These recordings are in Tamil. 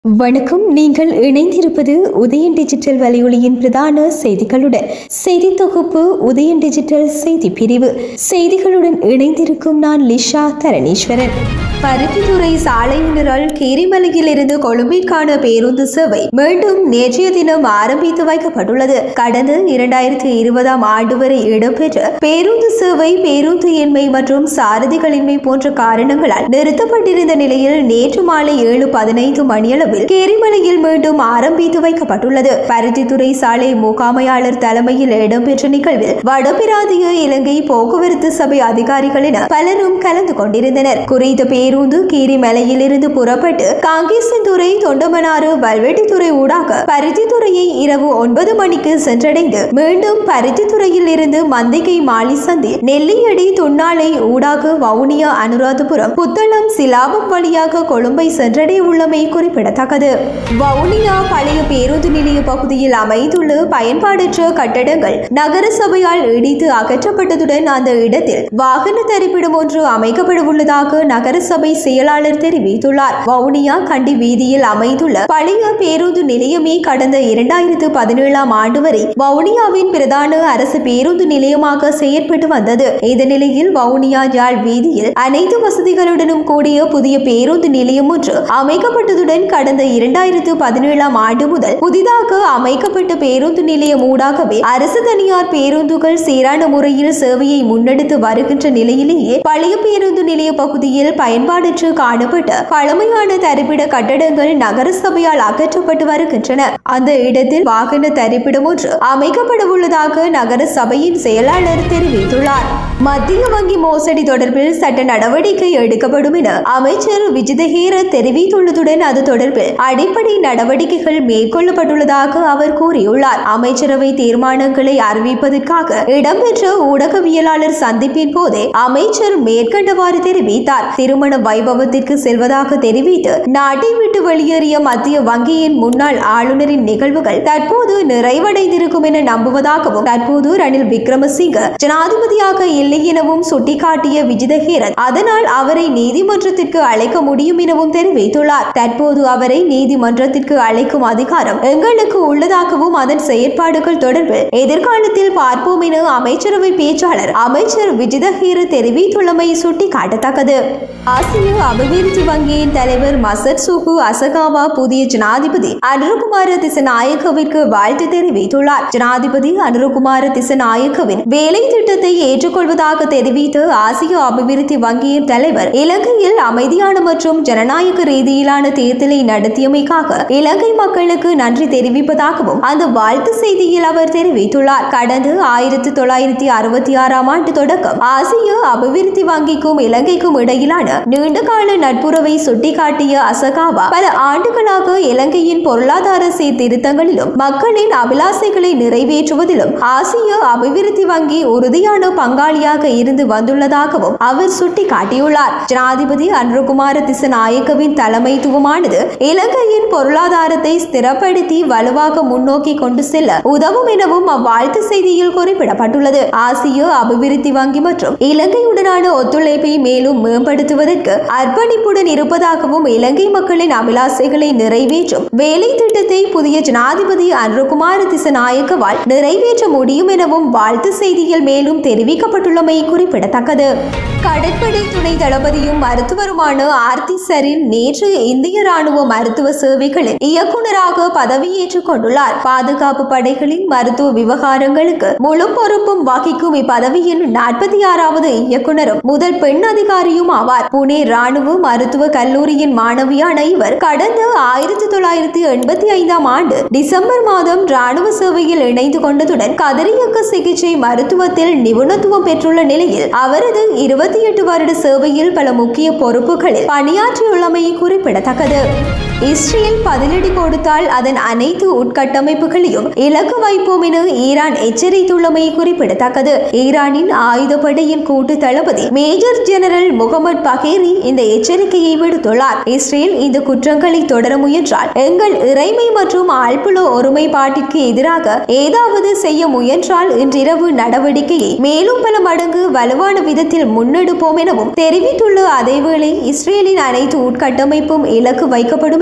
வணக்கம் நீங்கள் இணைந்திருப்பது உதயன் டிஜிட்டல் வலையொலியின் பிரதான செய்திகளுடன் செய்தி தொகுப்பு உதயன் டிஜிட்டல் செய்தி பிரிவு செய்திகளுடன் இணைந்திருக்கும் நான் லிஷா தரணீஸ்வரன் பருத்தித்துறை சாலையினரால் கீரிமலையிலிருந்து கொழும்பிற்கான பேருந்து சேவை மீண்டும் நேற்றைய தினம் ஆரம்பித்து வைக்கப்பட்டுள்ளது கடந்த இரண்டாயிரத்தி இருபதாம் ஆண்டு வரை இடம்பெற்ற பேருந்து சேவை பேருந்து இன்மை மற்றும் சாரதிகளின்மை போன்ற காரணங்களால் நிறுத்தப்பட்டிருந்த நிலையில் நேற்று மாலை ஏழு பதினைந்து மணியளவில் கேரிமலையில் மீண்டும் ஆரம்பித்து வைக்கப்பட்டுள்ளது பருத்தித்துறை சாலை முகாமையாளர் தலைமையில் இடம்பெற்ற நிகழ்வில் வடபிராந்திய இலங்கை போக்குவரத்து சபை அதிகாரிகள் என பலரும் கலந்து கொண்டிருந்தனர் குறித்த பேருந்து கீரிமலையிலிருந்து புறப்பட்டு காங்கேசன்துறை தொண்டமனாறு வல்வெட்டித்துறை ஊடாக பருத்தித்துறையை இரவு ஒன்பது மணிக்கு சென்றடைந்து மீண்டும் பருத்தித்துறையில் இருந்து மந்திகை மாலிசந்தி நெல்லியடி துண்ணாலை ஊடாக வவுனியா அனுராதபுரம் புத்தளம் சிலாபம் வழியாக கொழும்பை சென்றடைய உள்ளமை குறிப்பிடத்தக்கது வவுனியா பழைய பேருந்து நிலைய பகுதியில் அமைந்துள்ள பயன்பாடற்ற கட்டடங்கள் நகர சபையால் இடித்து அகற்றப்பட்டதுடன் அந்த இடத்தில் வாகன தரிப்பிடம் ஒன்று அமைக்கப்பட உள்ளதாக நகர சபை செயலாளர் தெரிவித்துள்ளார் வவுனியா கண்டி வீதியில் அமைந்துள்ள பழைய பேருந்து நிலையமே கடந்த இரண்டாயிரத்து பதினேழாம் ஆண்டு வரை வவுனியாவின் பிரதான அரசு பேருந்து நிலையமாக செயற்பட்டு வந்தது இந்த நிலையில் வவுனியா யாழ் வீதியில் அனைத்து வசதிகளுடனும் கூடிய புதிய பேருந்து நிலையம் ஒன்று அமைக்கப்பட்டதுடன் கடந்த இரண்டாயிரத்து பதினேழாம் ஆண்டு முதல் புதிதாக அமைக்கப்பட்ட பேருந்து நிலையம் ஊடாகவே அரசு தனியார் பேருந்துகள் சீரான முறையில் சேவையை முன்னெடுத்து வருகின்ற நிலையிலேயே பழைய பேருந்து நிலைய பகுதியில் பயன்பாடற்று காணப்பட்ட பழமையான தரிப்பிட கட்டடங்கள் நகர சபையால் அகற்றப்பட்டு வருகின்றன அந்த இடத்தில் வாகன தரிப்பிடம் ஒன்று அமைக்கப்பட உள்ளதாக நகர சபையின் செயலாளர் தெரிவித்துள்ளார் மத்திய வங்கி மோசடி தொடர்பில் சட்ட நடவடிக்கை எடுக்கப்படும் என அமைச்சர் விஜிதஹேர தெரிவித்துள்ளதுடன் அது தொடர்பில் அடிப்படை நடவடிக்கைகள் மேற்கொள்ளப்பட்டுள்ளதாக அவர் கூறியுள்ளார் அமைச்சரவை தீர்மானங்களை அறிவிப்பதற்காக இடம்பெற்ற ஊடகவியலாளர் சந்திப்பின் போதே அமைச்சர் மேற்கண்டவாறு தெரிவித்தார் திருமண வைபவத்திற்கு செல்வதாக தெரிவித்து நாட்டை விட்டு வெளியேறிய மத்திய வங்கியின் முன்னாள் ஆளுநரின் நிகழ்வுகள் தற்போது நிறைவடைந்திருக்கும் என நம்புவதாகவும் தற்போது ரணில் விக்ரமசிங்க ஜனாதிபதியாக இல்லை எனவும் சுட்டிக்காட்டிய விஜிதஹேரன் அதனால் அவரை நீதிமன்றத்திற்கு அழைக்க முடியும் எனவும் தெரிவித்துள்ளார் தற்போது அவரை நீதிமன்றத்திற்கு அழைக்கும் அதிகாரம் எங்களுக்கு உள்ளதாகவும் அதன் செயற்பாடுகள் தொடர்பில் எதிர்காலத்தில் பார்ப்போம் என அமைச்சரவை பேச்சாளர் அமைச்சர் விஜிதஹேர தெரிவித்துள்ளமை சுட்டிக்காட்டத்தக்கது ஆசிய அபிவிருத்தி வங்கியின் தலைவர் மசட் சுகு அசகாவா புதிய ஜனாதிபதி அனுருகுமார திசநாயக்கவிற்கு வாழ்த்து தெரிவித்துள்ளார் ஜனாதிபதி அனுருகுமார திசநாயக்கவின் வேலை திட்டத்தை ஏற்றுக்கொள்வதாக தெரிவித்து ஆசிய அபிவிருத்தி வங்கியின் தலைவர் இலங்கையில் அமைதியான மற்றும் ஜனநாயக ரீதியிலான தேர்தலை நடத்தியமைக்காக இலங்கை மக்களுக்கு நன்றி தெரிவிப்பதாகவும் அந்த வாழ்த்து செய்தியில் அவர் தெரிவித்துள்ளார் கடந்த ஆயிரத்தி தொள்ளாயிரத்தி அறுபத்தி ஆறாம் ஆண்டு தொடக்கம் ஆசிய அபிவிருத்தி வங்கிக்கும் இலங்கைக்கும் இடையிலான நீண்டகால நட்புறவை சுட்டிக்காட்டிய அசகாவா பல ஆண்டுகளாக இலங்கையின் பொருளாதார சீர்திருத்தங்களிலும் மக்களின் அபிலாசைகளை நிறைவேற்றுவதிலும் ஆசிய அபிவிருத்தி வங்கி உறுதியான பங்காளியாக இருந்து வந்துள்ளதாகவும் அவர் சுட்டிக்காட்டியுள்ளார் ஜனாதிபதி அன்ருகுமார திசநாயக்கவின் தலைமைத்துவமானது இலங்கையின் பொருளாதாரத்தை ஸ்திரப்படுத்தி வலுவாக முன்னோக்கி கொண்டு செல்ல உதவும் எனவும் அவ்வாழ்த்து செய்தியில் குறிப்பிடப்பட்டுள்ளது ஆசிய அபிவிருத்தி வங்கி மற்றும் இலங்கையுடனான ஒத்துழைப்பை மேலும் மேம்படுத்துவதற்கு அர்ப்பணிப்புடன் இருப்பதாகவும் இலங்கை மக்களின் அபிலாசைகளை நிறைவேற்றும் வேலை திட்டத்தை புதிய ஜனாதிபதி அன்ருகுமார திசநாயக்கவால் நிறைவேற்ற முடியும் எனவும் வாழ்த்து செய்தியில் மேலும் தெரிவிக்கப்பட்டுள்ளமை குறிப்பிடத்தக்கது கடற்படை துணை தளபதியும் மருத்துவருமான ஆர்த்தி சரின் நேற்று இந்திய ராணுவ மருத்துவ சேவைகளின் இயக்குநராக பதவியேற்றுக் கொண்டுள்ளார் பாதுகாப்பு படைகளின் மருத்துவ விவகாரங்களுக்கு முழு பொறுப்பும் வகிக்கும் இப்பதவியின் நாற்பத்தி ஆறாவது இயக்குநரும் முதல் பெண் அதிகாரியும் ஆவார் புனே ராணுவ மருத்துவ கல்லூரியின் மாணவியான இவர் கடந்த ஆயிரத்தி தொள்ளாயிரத்தி எண்பத்தி ஐந்தாம் ஆண்டு டிசம்பர் மாதம் ராணுவ சேவையில் இணைந்து கொண்டதுடன் கதிரியக்க சிகிச்சை மருத்துவத்தில் நிபுணத்துவம் பெற்றுள்ள நிலையில் அவரது இருபத்தி எட்டு வருட சேவையில் பல முக்கிய பொறுப்புகளில் பணியாற்றியுள்ளமை குறிப்பிடத்தக்கது இஸ்ரேல் பதிலடி கொடுத்தால் அதன் அனைத்து உட்கட்டமைப்புகளையும் இலக்கு வைப்போம் என ஈரான் எச்சரித்துள்ளமை குறிப்பிடத்தக்கது ஈரானின் ஆயுதப்படையின் கூட்டு தளபதி மேஜர் ஜெனரல் முகமது பகேரி இந்த எச்சரிக்கையை விடுத்துள்ளார் இஸ்ரேல் இந்த குற்றங்களை தொடர முயன்றால் எங்கள் இறைமை மற்றும் ஆழ்புல ஒருமைப்பாட்டிற்கு எதிராக ஏதாவது செய்ய முயன்றால் இன்றிரவு நடவடிக்கையை மேலும் பல மடங்கு வலுவான விதத்தில் முன்னெடுப்போம் எனவும் தெரிவித்துள்ள அதேவேளை இஸ்ரேலின் அனைத்து உட்கட்டமைப்பும் இலக்கு வைக்கப்படும் என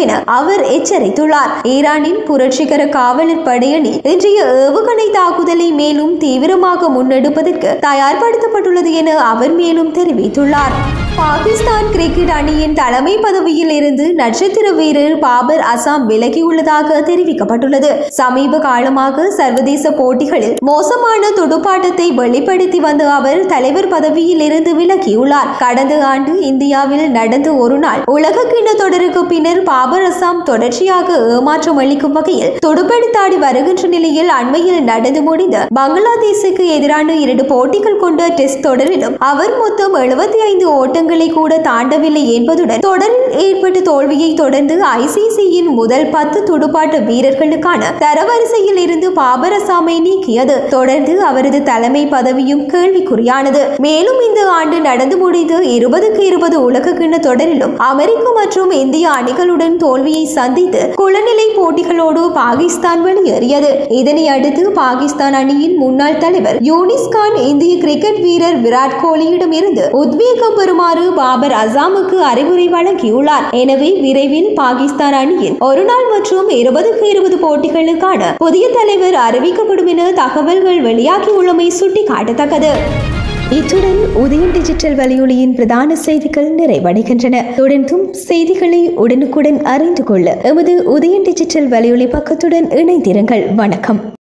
என அவர் எச்சரித்துள்ளார் ஈரானின் புரட்சிகர காவலர் படையணி இன்றைய ஏவுகணை தாக்குதலை மேலும் தீவிரமாக முன்னெடுப்பதற்கு தயார்படுத்தப்பட்டுள்ளது என அவர் மேலும் தெரிவித்துள்ளார் பாகிஸ்தான் கிரிக்கெட் அணியின் தலைமை பதவியில் இருந்து நட்சத்திர வீரர் பாபர் அசாம் விலகியுள்ளதாக தெரிவிக்கப்பட்டுள்ளது சமீப காலமாக சர்வதேச போட்டிகளில் மோசமான துடுப்பாட்டத்தை வெளிப்படுத்தி வந்த அவர் தலைவர் பதவியில் இருந்து விலகியுள்ளார் கடந்த ஆண்டு இந்தியாவில் நடந்த ஒரு நாள் உலக கிண்ண தொடருக்கு பின்னர் பாபர் அசாம் தொடர்ச்சியாக ஏமாற்றம் அளிக்கும் வகையில் துடுப்பெடுத்தாடி வருகின்ற நிலையில் அண்மையில் நடந்து முடிந்த பங்களாதேசுக்கு எதிரான இரண்டு போட்டிகள் கொண்ட டெஸ்ட் தொடரிலும் அவர் மொத்தம் எழுபத்தி ஐந்து ஓட்டங்கள் ஓட்டங்களை கூட தாண்டவில்லை என்பதுடன் தொடரில் ஏற்பட்ட தோல்வியை தொடர்ந்து ஐசிசியின் முதல் பத்து துடுப்பாட்ட வீரர்களுக்கான தரவரிசையில் இருந்து பாபர் அசாமை நீக்கியது தொடர்ந்து அவரது தலைமை பதவியும் கேள்விக்குறியானது மேலும் இந்த ஆண்டு நடந்து முடிந்த இருபதுக்கு இருபது உலக கிண்ண தொடரிலும் அமெரிக்க மற்றும் இந்திய அணிகளுடன் தோல்வியை சந்தித்து குளநிலை போட்டிகளோடு பாகிஸ்தான் வெளியேறியது இதனை அடுத்து பாகிஸ்தான் அணியின் முன்னாள் தலைவர் யூனிஸ் கான் இந்திய கிரிக்கெட் வீரர் விராட் கோலியிடம் இருந்து உத்வேகம் பெறுமாறு பாபர் அசாமுக்கு அறிவுரை வழங்கியுள்ளார் எனவே விரைவில் பாகிஸ்தான் அணியின் ஒரு நாள் மற்றும் இருபதுக்கு இருபது போட்டிகளுக்கான புதிய தலைவர் அறிவிக்கப்படும் என தகவல்கள் வெளியாகியுள்ளமை சுட்டிக்காட்டத்தக்கது இத்துடன் உதயம் டிஜிட்டல் வலையொலியின் பிரதான செய்திகள் நிறைவடைகின்றன தொடர்ந்தும் செய்திகளை உடனுக்குடன் அறிந்து கொள்ள எமது உதயம் டிஜிட்டல் வலையொலி பக்கத்துடன் இணைந்திருங்கள் வணக்கம்